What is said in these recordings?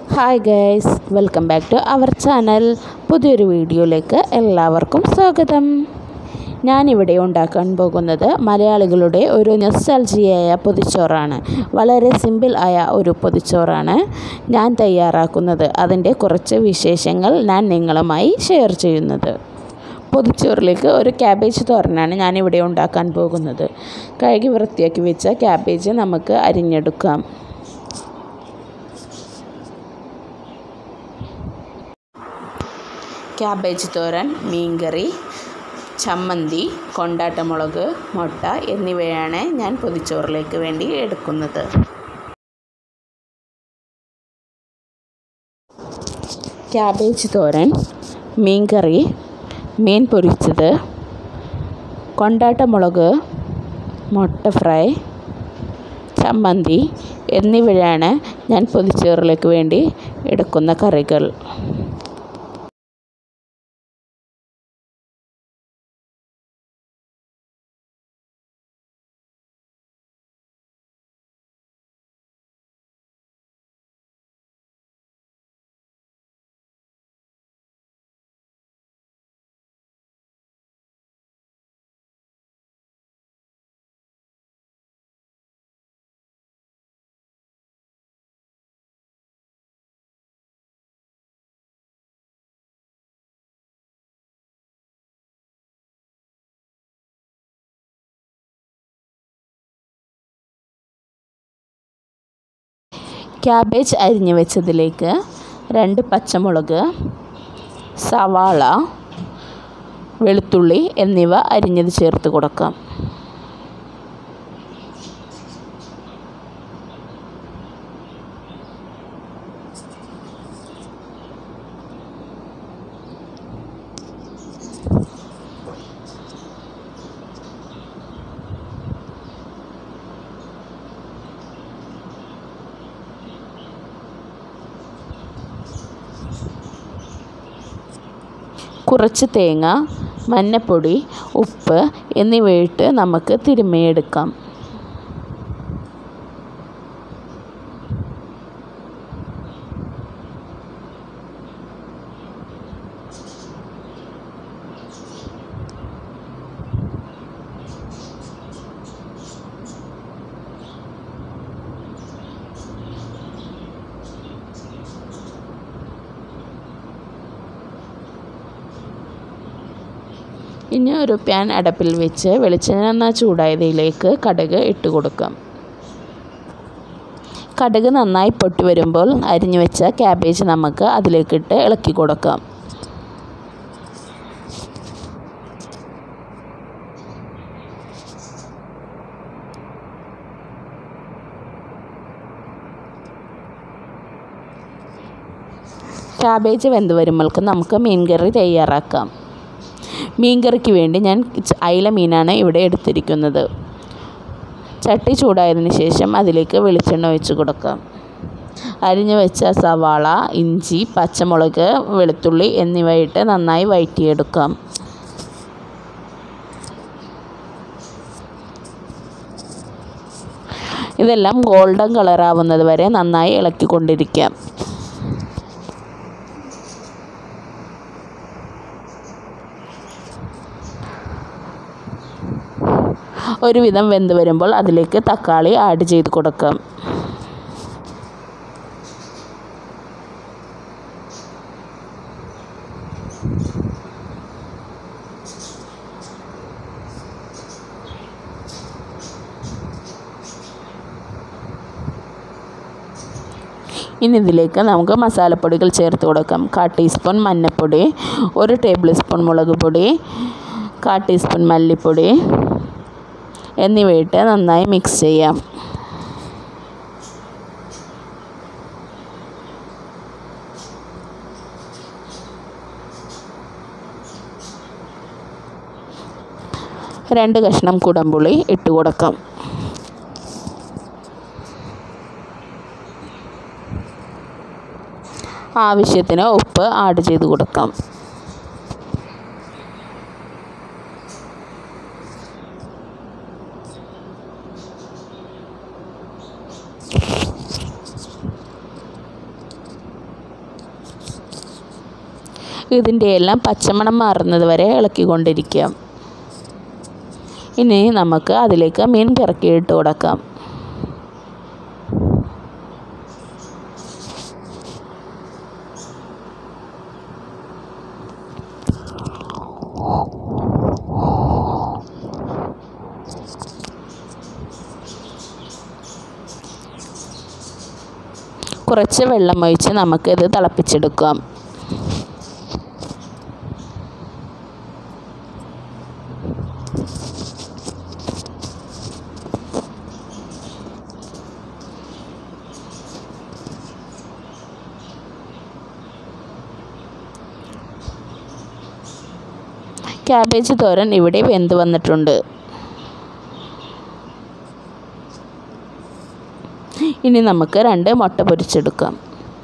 hi guys welcome back to our channel പുതിയൊരു വീഡിയോയിലേക്ക് എല്ലാവർക്കും സ്വാഗതം ഞാനിവിടെ ഉണ്ടാക്കാൻ പോകുന്നത് മലയാളികളുടെ ഒരു നൊസ്റ്റാൾജിയായ പൊതിച്ചോറാണ് വളരെ സിമ്പിൾ ആയ ഒരു പൊതിച്ചോറാണ് ഞാൻ തയ്യാറാക്കുന്നത് അതിൻ്റെ കുറച്ച് വിശേഷങ്ങൾ ഞാൻ നിങ്ങളുമായി ഷെയർ ചെയ്യുന്നത് പൊതിച്ചോറിലേക്ക് ഒരു ക്യാബേജ് തോരനാണ് ഞാനിവിടെ ഉണ്ടാക്കാൻ പോകുന്നത് കഴുകി വൃത്തിയാക്കി വെച്ച ക്യാബേജ് നമുക്ക് അരിഞ്ഞെടുക്കാം ക്യാബേജ് തോരൻ മീൻകറി ചമ്മന്തി കൊണ്ടാട്ടമുളക് മുട്ട എന്നിവയാണ് ഞാൻ പൊതിച്ചോറിലേക്ക് വേണ്ടി എടുക്കുന്നത് ക്യാബേജ് തോരൻ മീൻകറി മീൻ പൊരിച്ചത് കൊണ്ടാട്ടമുളക് മുട്ട ഫ്രൈ ചമ്മന്തി എന്നിവയാണ് ഞാൻ പൊതിച്ചോറിലേക്ക് വേണ്ടി എടുക്കുന്ന കറികൾ ക്യാബേജ് അരിഞ്ഞു വെച്ചതിലേക്ക് രണ്ട് പച്ചമുളക് സവാള വെളുത്തുള്ളി എന്നിവ അരിഞ്ഞത് ചേർത്ത് കൊടുക്കാം കുറച്ച് തേങ്ങ മഞ്ഞപ്പൊടി ഉപ്പ് എന്നിവയിട്ട് നമുക്ക് തിരുമ്മിയെടുക്കാം ഇനി ഒരു പാൻ അടപ്പിൽ വെച്ച് വെളിച്ചെണ്ണ ചൂടായതിലേക്ക് കടുക് ഇട്ട് കൊടുക്കാം കടുക് നന്നായി പൊട്ടി വരുമ്പോൾ അരിഞ്ഞു വെച്ച ക്യാബേജ് നമുക്ക് അതിലേക്കിട്ട് ഇളക്കി കൊടുക്കാം ക്യാബേജ് വെന്ത് വരുമ്പോഴേക്കും നമുക്ക് മീൻ കറി തയ്യാറാക്കാം മീൻ കറിക്ക് വേണ്ടി ഞാൻ അയില മീനാണ് ഇവിടെ എടുത്തിരിക്കുന്നത് ചട്ടി ചൂടായതിന് ശേഷം അതിലേക്ക് വെളിച്ചെണ്ണ ഒഴിച്ച് കൊടുക്കാം അരിഞ്ഞു വെച്ച സവാള ഇഞ്ചി പച്ചമുളക് വെളുത്തുള്ളി എന്നിവയിട്ട് നന്നായി വഴറ്റിയെടുക്കാം ഇതെല്ലാം ഗോൾഡൻ കളറാവുന്നത് വരെ നന്നായി ഇളക്കിക്കൊണ്ടിരിക്കാം ഒരുവിധം വെന്ത് വരുമ്പോൾ അതിലേക്ക് തക്കാളി ആഡ് ചെയ്ത് കൊടുക്കാം ഇനി ഇതിലേക്ക് നമുക്ക് മസാലപ്പൊടികൾ ചേർത്ത് കൊടുക്കാം കാ ടീസ്പൂൺ മഞ്ഞൾപ്പൊടി ഒരു ടേബിൾ സ്പൂൺ മുളക് പൊടി കാ ടീസ്പൂൺ മല്ലിപ്പൊടി എന്നിവയിട്ട് നന്നായി മിക്സ് ചെയ്യാം രണ്ട് കഷ്ണം കുടംപുളി ഇട്ട് കൊടുക്കാം ആവശ്യത്തിന് ഉപ്പ് ആഡ് ചെയ്ത് കൊടുക്കാം ഇതിൻ്റെ എല്ലാം പച്ചമണം മാറുന്നത് വരെ ഇളക്കിക്കൊണ്ടിരിക്കാം ഇനി നമുക്ക് അതിലേക്ക് മീൻ പിറക്കിയിട്ട് കൊടുക്കാം കുറച്ച് വെള്ളം ഒഴിച്ച് നമുക്കിത് തിളപ്പിച്ചെടുക്കാം ക്യാബേജ് തോരൻ ഇവിടെ വെന്ത് വന്നിട്ടുണ്ട് ഇനി നമുക്ക് രണ്ട് മുട്ട പൊരിച്ചെടുക്കാം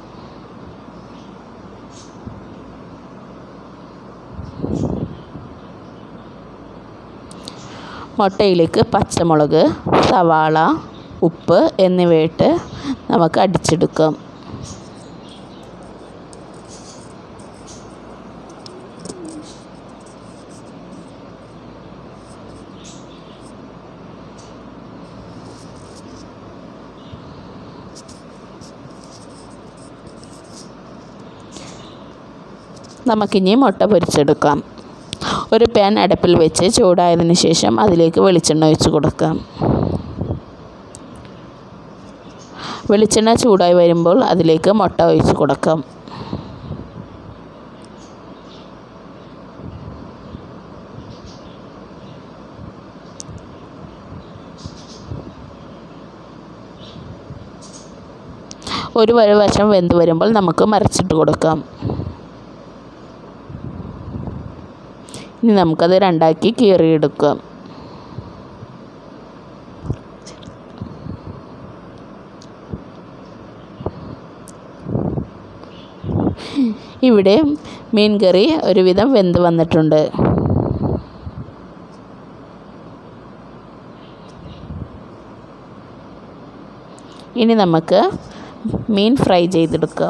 മുട്ടയിലേക്ക് പച്ചമുളക് സവാള ഉപ്പ് എന്നിവയിട്ട് നമുക്ക് അടിച്ചെടുക്കാം നമുക്കിനി മുട്ട പൊരിച്ചെടുക്കാം ഒരു പാൻ അടുപ്പിൽ വെച്ച് ചൂടായതിനു ശേഷം അതിലേക്ക് വെളിച്ചെണ്ണ ഒഴിച്ച് കൊടുക്കാം വെളിച്ചെണ്ണ ചൂടായി വരുമ്പോൾ അതിലേക്ക് മുട്ട ഒഴിച്ച് കൊടുക്കാം ഒരു വശം വെന്ത് വരുമ്പോൾ നമുക്ക് മറിച്ചിട്ട് കൊടുക്കാം ഇനി നമുക്കത് രണ്ടാക്കി കീറിയെടുക്കാം ഇവിടെ മീൻ കറി ഒരുവിധം വെന്ത് വന്നിട്ടുണ്ട് ഇനി നമുക്ക് മീൻ ഫ്രൈ ചെയ്തെടുക്കാം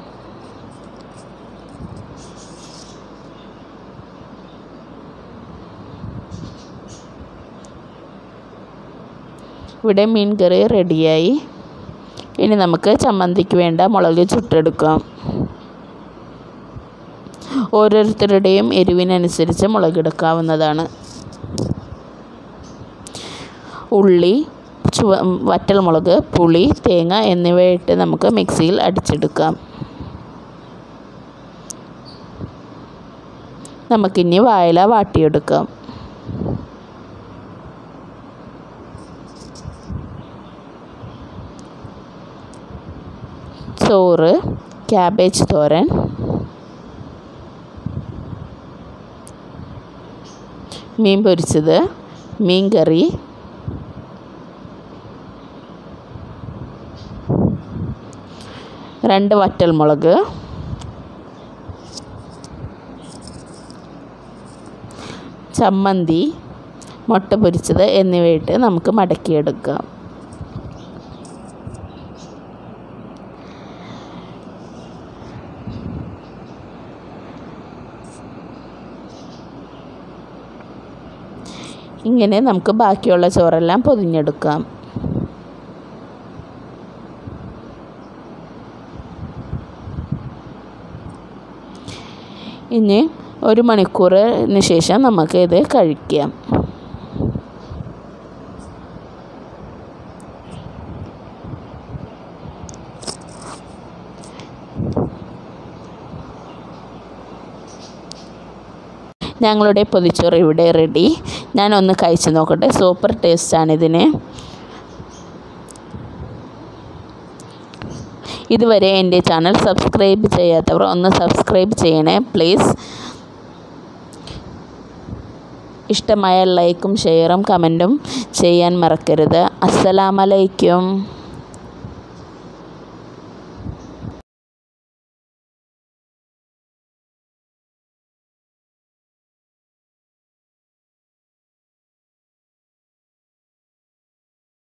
ഇവിടെ മീൻ കറി റെഡിയായി ഇനി നമുക്ക് ചമ്മന്തിക്ക് വേണ്ട മുളക് ചുട്ടെടുക്കാം ഓരോരുത്തരുടെയും എരിവിനനുസരിച്ച് മുളകെടുക്കാവുന്നതാണ് ഉള്ളി ചുവ വറ്റൽമുളക് പുളി തേങ്ങ എന്നിവയിട്ട് നമുക്ക് മിക്സിയിൽ അടിച്ചെടുക്കാം നമുക്കിനി വായല വാട്ടിയെടുക്കാം ചോറ് ക്യാബേജ് തോരൻ മീൻ പൊരിച്ചത് മീൻ കറി രണ്ട് വറ്റൽമുളക് ചമ്മന്തി മുട്ട പൊരിച്ചത് എന്നിവയിട്ട് നമുക്ക് മടക്കിയെടുക്കാം ഇങ്ങനെ നമുക്ക് ബാക്കിയുള്ള ചോറെല്ലാം പൊതിഞ്ഞെടുക്കാം ഇനി ഒരു മണിക്കൂറിന് ശേഷം നമുക്ക് ഇത് കഴിക്കാം ഞങ്ങളുടെ പൊതിച്ചോറ് ഇവിടെ റെഡി ഞാനൊന്ന് കഴിച്ച് നോക്കട്ടെ സൂപ്പർ ടേസ്റ്റാണിതിന് ഇതുവരെ എൻ്റെ ചാനൽ സബ്സ്ക്രൈബ് ചെയ്യാത്തവർ ഒന്ന് സബ്സ്ക്രൈബ് ചെയ്യണേ പ്ലീസ് ഇഷ്ടമായ ലൈക്കും ഷെയറും കമൻറ്റും ചെയ്യാൻ മറക്കരുത് അസ്സലാമലൈക്കും